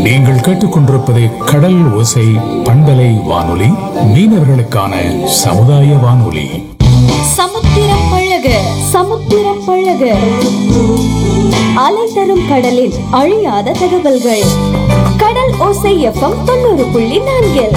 நீங்கள் கேட்டுக்கொண்டிருப்பது கடல் ஓசை பண்பலை வானொலி மீனவர்களுக்கான சமுதாய வானொலி சமுத்திரம் பழக சமுத்திரம் பழக அலை தரும் கடலில் அழியாத தகவல்கள் கடல் ஓசை எஃப்எம் தொண்ணூறு புள்ளி நான்கில்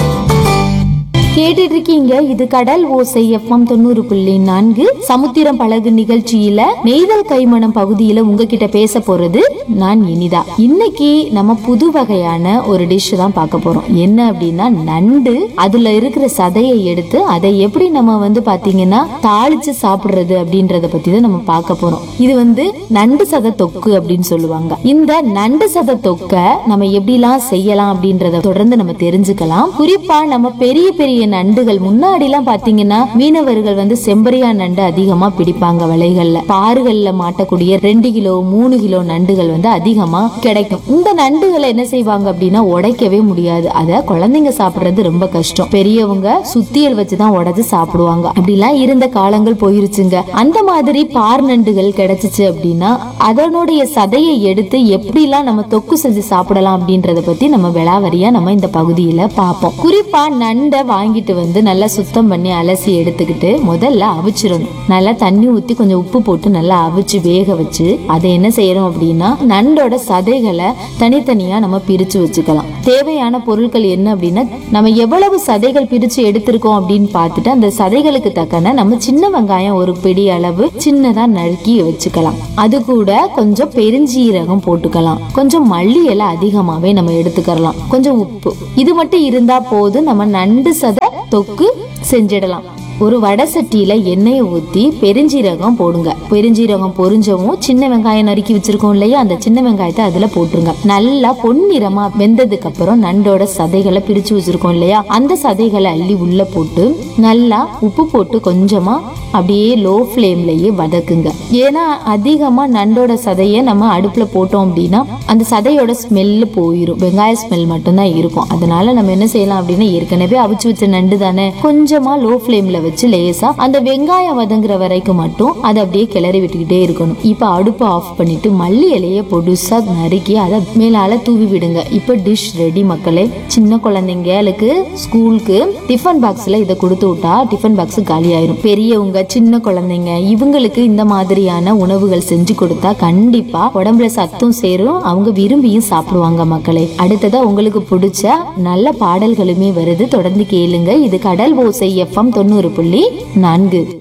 கேட்டுட்டு இருக்கீங்க இது கடல் ஓசை எஃப்எம் தொண்ணூறு புள்ளி நான்கு சமுத்திரம் பழகு நிகழ்ச்சியில நெய்தல் கைமணம் பகுதியில உங்ககிட்ட பேச போறது நான் இனிதா இன்னைக்கு நம்ம புது வகையான ஒரு டிஷ் தான் பார்க்க போறோம் என்ன அப்படின்னா நண்டு அதுல இருக்கிற சதையை எடுத்து அதை எப்படி நம்ம வந்து பாத்தீங்கன்னா தாளிச்சு சாப்பிடுறது அப்படின்றத பத்தி தான் நம்ம பார்க்க போறோம் இது வந்து நண்டு சதை தொக்கு அப்படின்னு சொல்லுவாங்க இந்த நண்டு சதை தொக்க நம்ம எப்படிலாம் செய்யலாம் அப்படின்றத தொடர்ந்து நம்ம தெரிஞ்சுக்கலாம் குறிப்பா நம்ம பெரிய பெரிய நண்டுகள் முன்னாடி எல்லாம் பாத்தீங்கன்னா மீனவர்கள் வந்து செம்பரியா நண்டு அதிகமா பிடிப்பாங்க வலைகள்ல பாறுகள்ல மாட்டக்கூடிய ரெண்டு கிலோ மூணு கிலோ நண்டுகள் வந்து அதிகமா கிடைக்கும் இந்த நண்டுகளை என்ன செய்வாங்க அப்படின்னா உடைக்கவே முடியாது அத குழந்தைங்க சாப்பிடுறது ரொம்ப கஷ்டம் பெரியவங்க சுத்தியல் வச்சுதான் உடைச்சு சாப்பிடுவாங்க அப்படிலாம் இருந்த காலங்கள் போயிருச்சுங்க அந்த மாதிரி பார் நண்டுகள் கிடைச்சிச்சு அப்படின்னா அதனுடைய சதையை எடுத்து எப்படிலாம் நம்ம தொக்கு செஞ்சு சாப்பிடலாம் அப்படின்றத பத்தி நம்ம விளாவரியா நம்ம இந்த பகுதியில பார்ப்போம் குறிப்பா நண்டை வாங்கிட்டு வந்து நல்லா சுத்தம் பண்ணி அலசி எடுத்துக்கிட்டு முதல்ல அவிச்சிடணும் நல்லா தண்ணி ஊத்தி கொஞ்சம் உப்பு போட்டு நல்லா அவிச்சு வேக வச்சு அதை என்ன செய்யறோம் அப்படின்னா நண்டோட சதைகளை தனித்தனியா நம்ம பிரிச்சு வச்சுக்கலாம் தேவையான பொருட்கள் என்ன அப்படின்னா நம்ம எவ்வளவு சதைகள் பிரிச்சு எடுத்திருக்கோம் அப்படின்னு பார்த்துட்டு அந்த சதைகளுக்கு தக்கன நம்ம சின்ன வெங்காயம் ஒரு பிடி அளவு சின்னதா நறுக்கி வச்சுக்கலாம் அது கூட கொஞ்சம் பெருஞ்சீரகம் போட்டுக்கலாம் கொஞ்சம் மல்லி இலை அதிகமாவே நம்ம எடுத்துக்கலாம் கொஞ்சம் உப்பு இது மட்டும் இருந்தா போதும் நம்ம நண்டு சதை தொக்கு செஞ்சிடலாம் ஒரு வடை சட்டியில எண்ணெயை ஊத்தி பெருஞ்சீரகம் போடுங்க பெருஞ்சீரகம் பொரிஞ்சவும் சின்ன வெங்காயம் நறுக்கி வச்சிருக்கோம் இல்லையா அந்த சின்ன வெங்காயத்தை அதுல போட்டுருங்க நல்லா பொன்னிறமா வெந்ததுக்கு அப்புறம் நண்டோட சதைகளை பிரிச்சு வச்சிருக்கோம் இல்லையா அந்த சதைகளை அள்ளி உள்ள போட்டு நல்லா உப்பு போட்டு கொஞ்சமா அப்படியே லோ ஃப்ளேம்லயே வதக்குங்க ஏன்னா அதிகமா நண்டோட சதையை நம்ம அடுப்புல போட்டோம் அப்படின்னா அந்த சதையோட ஸ்மெல்லு போயிடும் வெங்காய ஸ்மெல் மட்டும்தான் இருக்கும் அதனால நம்ம என்ன செய்யலாம் அப்படின்னா ஏற்கனவே அவிச்சு வச்ச நண்டு தானே கொஞ்சமா லோ ஃப்ளேம்ல வச்சு லேசா அந்த வெங்காயம் வதங்குற வரைக்கும் மட்டும் அதை அப்படியே கிளறி விட்டுக்கிட்டே இருக்கணும் இப்ப அடுப்பு ஆஃப் பண்ணிட்டு மல்லி இலைய பொடுசா நறுக்கி அதை மேலால தூவி விடுங்க இப்ப டிஷ் ரெடி மக்களே சின்ன குழந்தைங்களுக்கு ஸ்கூலுக்கு டிஃபன் பாக்ஸ்ல இதை கொடுத்து விட்டா டிஃபன் பாக்ஸ் காலி ஆயிரும் பெரியவங்க சின்ன குழந்தைங்க இவங்களுக்கு இந்த மாதிரியான உணவுகள் செஞ்சு கொடுத்தா கண்டிப்பா உடம்புல சத்தும் சேரும் அவங்க விரும்பியும் சாப்பிடுவாங்க மக்களே அடுத்ததா உங்களுக்கு பிடிச்ச நல்ல பாடல்களுமே வருது தொடர்ந்து கேளுங்க இது கடல் ஓசை எஃப்எம் தொண்ணூறு புள்ளி நான்கு